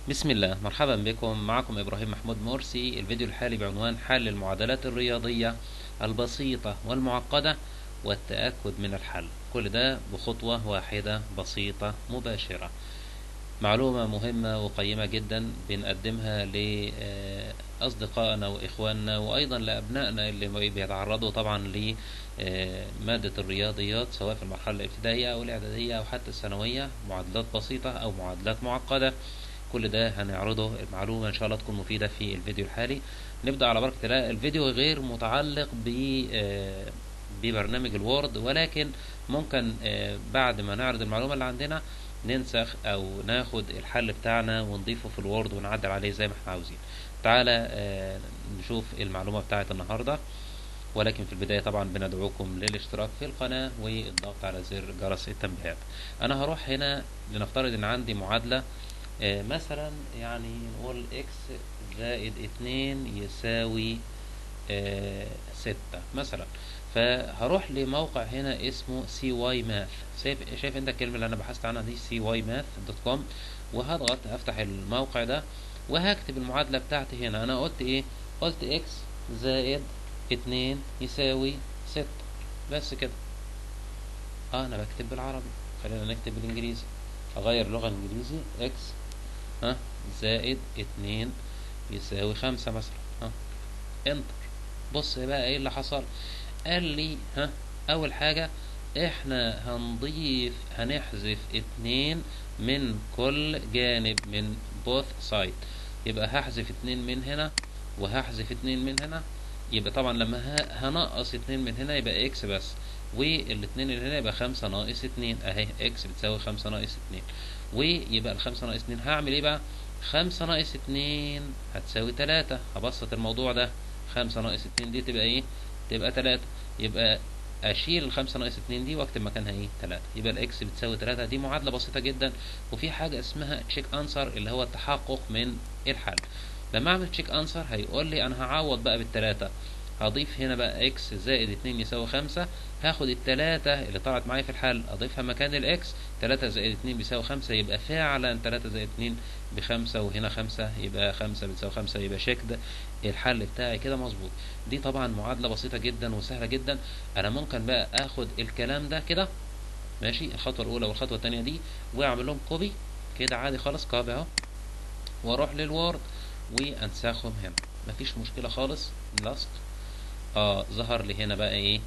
بسم الله مرحبا بكم معكم إبراهيم محمود مرسي الفيديو الحالي بعنوان حل المعادلات الرياضية البسيطة والمعقدة والتأكد من الحل كل ده بخطوة واحدة بسيطة مباشرة معلومة مهمة وقيمة جدا بنقدمها لأصدقائنا وإخواننا وأيضا لأبنائنا اللي بيتعرضوا طبعا لمادة الرياضيات سواء في المرحلة الابتدائية أو الإعدادية أو حتى الثانوية معادلات بسيطة أو معادلات معقدة كل ده هنعرضه المعلومة إن شاء الله تكون مفيدة في الفيديو الحالي نبدأ على بركة الله الفيديو غير متعلق ب ببرنامج الوورد ولكن ممكن بعد ما نعرض المعلومة اللي عندنا ننسخ او ناخد الحل بتاعنا ونضيفه في الوورد ونعدل عليه زي ما احنا عاوزين تعالى نشوف المعلومة بتاعت النهاردة ولكن في البداية طبعا بندعوكم للاشتراك في القناة والضغط على زر جرس التنبيهات انا هروح هنا لنفترض ان عندي معادلة مثلا يعني نقول اكس زائد اتنين يساوي ستة مثلا فهروح لموقع هنا اسمه سي واي ماث شايف شايف انت الكلمه اللي انا بحثت عنها دي سي واي ماث دوت كوم وهضغط افتح الموقع ده وهكتب المعادله بتاعتي هنا انا قلت ايه قلت اكس زائد اتنين يساوي ستة بس كده اه انا بكتب بالعربي خلينا نكتب بالانجليزي اغير لغه انجليزي اكس ها زائد اتنين يساوي خمسة مثلا ها انتر بص بقى ايه اللي حصل قال لي ها اول حاجة احنا هنضيف هنحذف اتنين من كل جانب من both side يبقى هحذف اتنين من هنا وهحذف اتنين من هنا يبقى طبعا لما هنقص اتنين من هنا يبقى اكس بس والاتنين اللي هنا يبقى خمسة ناقص اتنين اهي اكس بتساوي خمسة ناقص اتنين ويبقى الخمسة ناقص اتنين هعمل ايه بقى خمسة ناقص اتنين هتساوي تلاتة هبسط الموضوع ده خمسة ناقص اتنين دي تبقى ايه تبقى تلاتة يبقى اشيل الخمسة ناقص اتنين دي واكتب مكانها ايه تلاتة يبقى الاكس بتساوي تلاتة دي معادلة بسيطة جدا وفي حاجة اسمها تشيك انسر اللي هو التحقق من الحل لما اعمل تشيك انسر هيقول لي انا هعوض بقى بالتلاتة هضيف هنا بقى اكس زائد اتنين يساوي خمسة هاخد التلاتة اللي طلعت معايا في الحل اضيفها مكان الاكس تلاتة زائد اتنين بيساوي خمسة يبقى فعلا تلاتة زائد اتنين بخمسة وهنا خمسة يبقى خمسة بتساوي خمسة يبقى شيك ده الحل بتاعي كده مظبوط دي طبعا معادلة بسيطة جدا وسهلة جدا انا ممكن بقى اخد الكلام ده كده ماشي الخطوة الاولى والخطوة التانية دي واعمل لهم كوبي كده عادي خالص كوبي اهو واروح للوورد وانسخهم هنا مفيش مشكلة خالص لصق اه ظهر لي هنا بقى ايه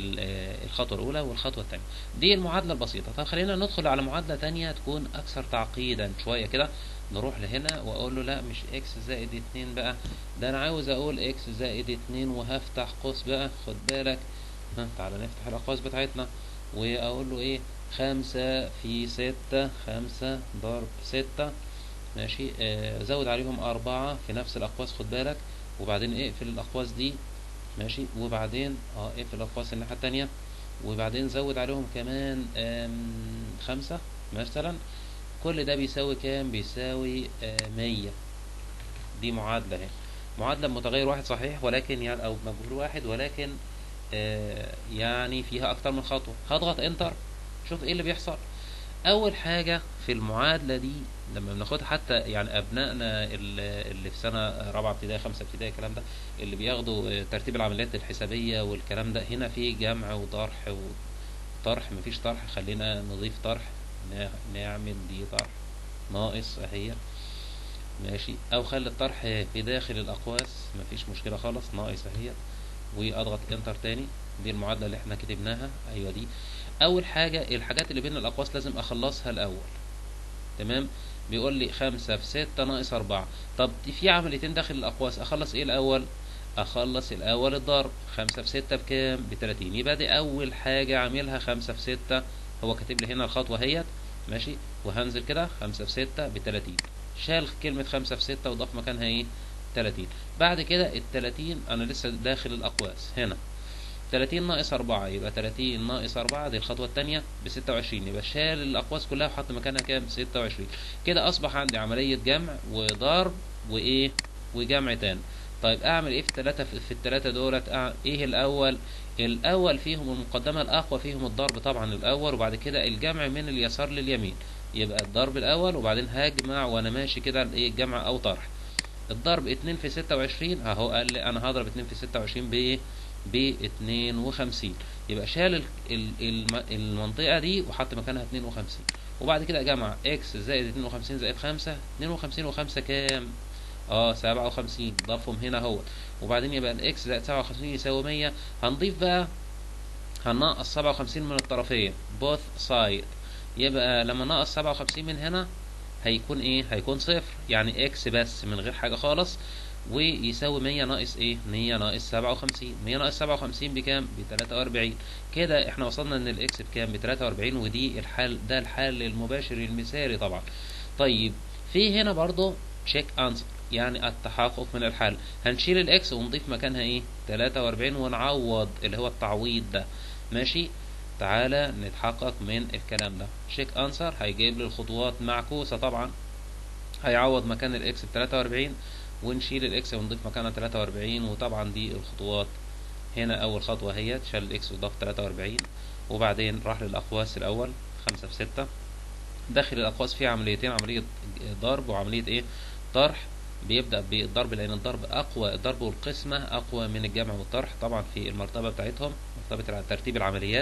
الخطوة الأولى والخطوة الثانية دي المعادلة البسيطة طب خلينا ندخل على معادلة تانية تكون أكثر تعقيدا شوية كده نروح لهنا وأقول له لا مش إكس زائد اتنين بقى ده أنا عاوز أقول إكس زائد اتنين وهفتح قوس بقى خد بالك ها تعالى نفتح الأقواس بتاعتنا وأقول له إيه خمسة في ستة خمسة ضرب ستة ماشي آه زود عليهم أربعة في نفس الأقواس خد بالك وبعدين اقفل الأقواس دي ماشي وبعدين اه اقفل الاقواس الناحيه التانية وبعدين زود عليهم كمان خمسة مثلا كل ده بيساوي كام بيساوي مية دي معادلة اهي معادلة متغير واحد صحيح ولكن يعني او مجهول واحد ولكن آه يعني فيها اكتر من خطوة هضغط انتر شوف ايه اللي بيحصل اول حاجة في المعادلة دي لما بناخدها حتى يعني ابنائنا اللي في سنة رابعة ابتدائي خمسة ابتدائي الكلام ده اللي بياخدوا ترتيب العمليات الحسابية والكلام ده هنا في جمع وطرح وطرح مفيش طرح خلينا نضيف طرح نعمل دي طرح ناقص اهي ماشي او خلي الطرح في داخل الاقواس مفيش مشكلة خالص ناقص اهي واضغط انتر تاني دي المعادلة اللي احنا كتبناها ايوه دي اول حاجة الحاجات اللي بين الاقواس لازم اخلصها الاول تمام بيقول لي خمسة في ستة ناقص أربعة طب في عمليتين داخل الأقواس أخلص إيه الأول؟ أخلص الأول الضرب خمسة في ستة بكام؟ بتلاتين يبقى دي أول حاجة عاملها خمسة في ستة هو كاتب لي هنا الخطوة اهيت ماشي وهنزل كده خمسة في ستة بتلاتين شال كلمة خمسة في ستة وضاف مكانها إيه؟ تلاتين بعد كده التلاتين أنا لسه داخل الأقواس هنا تلاتين ناقص أربعة يبقى تلاتين ناقص أربعة دي الخطوة التانية بستة وعشرين يبقى شال الأقواس كلها وحط مكانها كام ستة وعشرين كده أصبح عندي عملية جمع وضرب وإيه وجمع تاني طيب أعمل إيه في التلاتة في التلاتة دولت أعمل إيه الأول الأول فيهم المقدمة الأقوى فيهم الضرب طبعا الأول وبعد كده الجمع من اليسار لليمين يبقى الضرب الاول وبعدين هجمع وانا ماشي كده الايه جمع او طرح الضرب اتنين في ستة وعشرين اهو قال لي انا هضرب اتنين في ستة وعشرين بايه باتنين وخمسين يبقى شال ال- ال- الم- المنطقة دي وحط مكانها اتنين وخمسين وبعد كده جمع اكس زائد اتنين وخمسين زائد خمسة اتنين وخمسين وخمسة كام اه سبعة وخمسين ضافهم هنا اهو وبعدين يبقى الاكس زائد سبعة وخمسين يساوي مية هنضيف بقى هننقص سبعة وخمسين من الطرفين both side يبقى لما نقص سبعة وخمسين من هنا هيكون ايه هيكون صفر يعني اكس بس من غير حاجة خالص ويساوي مية ناقص ايه مية ناقص سبعة وخمسين مية ناقص سبعة وخمسين بكام بتلاتة واربعين كده احنا وصلنا ان الاكس بكام بتلاتة واربعين ودي الحل ده الحل المباشر المثالي طبعا طيب في هنا برضو تشيك انسر يعني التحقق من الحل هنشيل الاكس ونضيف مكانها ايه 43 ونعوض اللي هو التعويض ده ماشي تعالى نتحقق من الكلام ده تشيك انسر هيجيب لي الخطوات معكوسة طبعا هيعوض مكان الاكس ب 43 ونشيل الاكس ونضيف مكانها 43 وطبعا دي الخطوات هنا اول خطوة هي شال الاكس وضاف 43 وبعدين راح للاقواس الاول 5 في 6 داخل الاقواس فيه عمليتين عملية ضرب وعملية ايه طرح بيبدأ بالضرب لأن الضرب أقوى الضرب والقسمة أقوى من الجمع والطرح طبعا في المرتبة بتاعتهم مرتبة ترتيب العمليات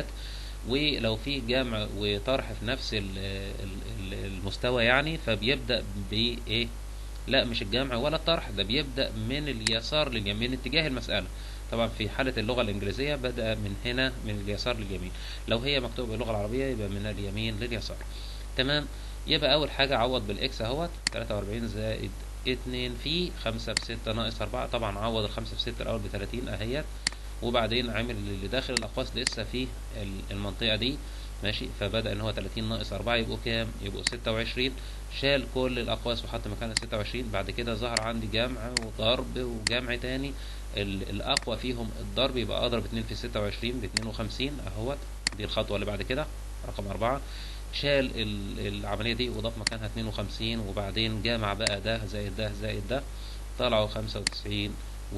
ولو في جمع وطرح في نفس ال- ال- ال- المستوى يعني فبيبدأ بإيه لا مش الجمع ولا الطرح ده بيبدأ من اليسار لليمين من اتجاه المسألة طبعا في حالة اللغة الإنجليزية بدأ من هنا من اليسار لليمين لو هي مكتوبة باللغة العربية يبقى من اليمين لليسار تمام يبقى أول حاجة عوض بالإكس أهوت 43 زائد اتنين في خمسة بستة ناقص أربعة طبعا عوض الخمسة بستة الأول بتلاتين أهيت وبعدين عمل اللي داخل الأقواس لسه في ال- المنطقة دي ماشي فبدأ إن هو تلاتين ناقص أربعة يبقوا كام؟ يبقوا ستة وعشرين شال كل الأقواس وحط مكانها ستة وعشرين بعد كده ظهر عندي جمع وضرب وجمع تاني ال- الأقوى فيهم الضرب يبقى أضرب اتنين في ستة وعشرين باتنين وخمسين أهوت دي الخطوة اللي بعد كده رقم أربعة شال ال- العملية دي وضاف مكانها 52 وبعدين جمع بقى ده زائد ده زائد ده طلعوا 95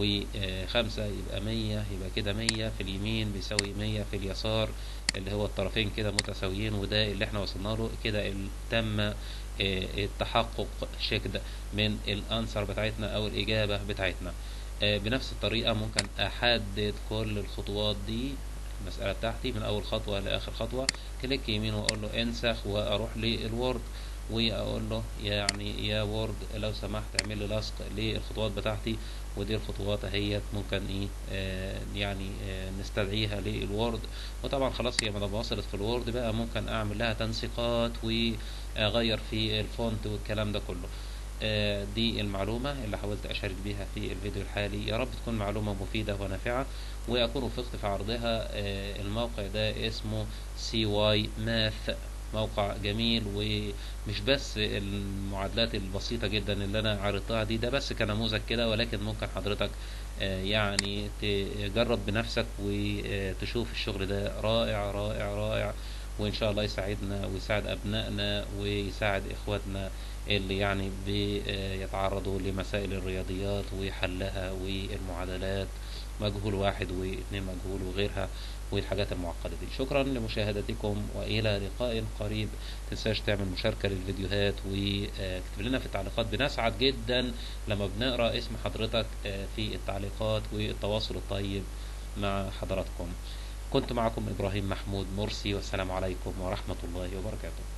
وخمسة يبقى 100 يبقى كده 100 في اليمين بيساوي 100 في اليسار اللي هو الطرفين كده متساويين وده اللي احنا وصلنا له كده ال- تم آه، التحقق شكل من الانسر بتاعتنا او الاجابة بتاعتنا آه، بنفس الطريقة ممكن احدد كل الخطوات دي المسألة بتاعتي من أول خطوة لآخر خطوة كليك يمين وأقول له انسخ وأروح للوورد وأقول له يعني يا وورد لو سمحت اعمل لي لصق للخطوات بتاعتي ودي الخطوات اهيت ممكن ايه آه يعني آه نستدعيها للوورد وطبعا خلاص هي ما دام وصلت في الوورد بقى ممكن اعمل لها تنسيقات واغير في الفونت والكلام ده كله آه، دي المعلومة اللي حاولت أشارك بيها في الفيديو الحالي يا رب تكون معلومة مفيدة ونافعة وأكون وفقت في عرضها آه، الموقع ده اسمه سي واي ماث موقع جميل ومش بس المعادلات البسيطة جدا اللي أنا عرضتها دي ده بس كنموذج كده ولكن ممكن حضرتك آه، يعني تجرب بنفسك وتشوف الشغل ده رائع رائع رائع وإن شاء الله يساعدنا ويساعد أبنائنا ويساعد إخواتنا اللي يعني بيتعرضوا لمسائل الرياضيات وحلها والمعادلات مجهول واحد واثنين مجهول وغيرها والحاجات المعقدة دي شكرا لمشاهدتكم وإلى لقاء قريب تنساش تعمل مشاركة للفيديوهات واكتب لنا في التعليقات بنسعد جدا لما بنقرأ اسم حضرتك آه، في التعليقات والتواصل الطيب مع حضراتكم كنت معكم إبراهيم محمود مرسي والسلام عليكم ورحمة الله وبركاته